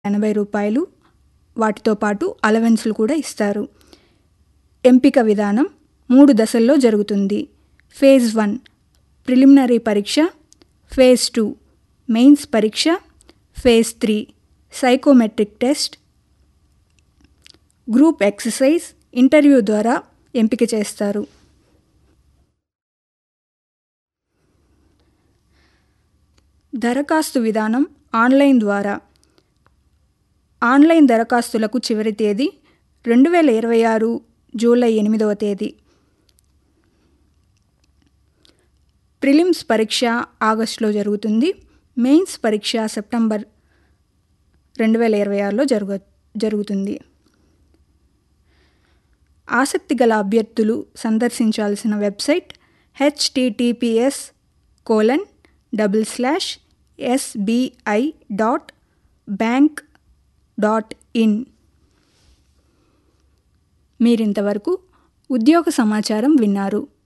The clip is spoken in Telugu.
ఎనభై రూపాయలు వాటితో పాటు అలవెన్స్లు కూడా ఇస్తారు ఎంపిక విధానం మూడు దశల్లో జరుగుతుంది ఫేజ్ వన్ ప్రిలిమినరీ పరీక్ష ఫేజ్ టూ మెయిన్స్ పరీక్ష phase three psychometric test group exercise interview ద్వారా ఎంపిక చేస్తారు దరఖాస్తు విధానం ఆన్లైన్ ద్వారా ఆన్లైన్ దరఖాస్తులకు చివరి తేదీ రెండు వేల ఇరవై ఆరు జూలై ఎనిమిదవ తేదీ ప్రిలిమ్స్ పరీక్ష ఆగస్టులో జరుగుతుంది మెయిన్స్ పరీక్ష సెప్టెంబర్ రెండు వేల ఇరవై ఆరులో జరుగు జరుగుతుంది ఆసక్తి గల అభ్యర్థులు సందర్శించాల్సిన website HTTPS colon double slash SBI dot bank dot in మీరింతవరకు ఉద్యోగ సమాచారం విన్నారు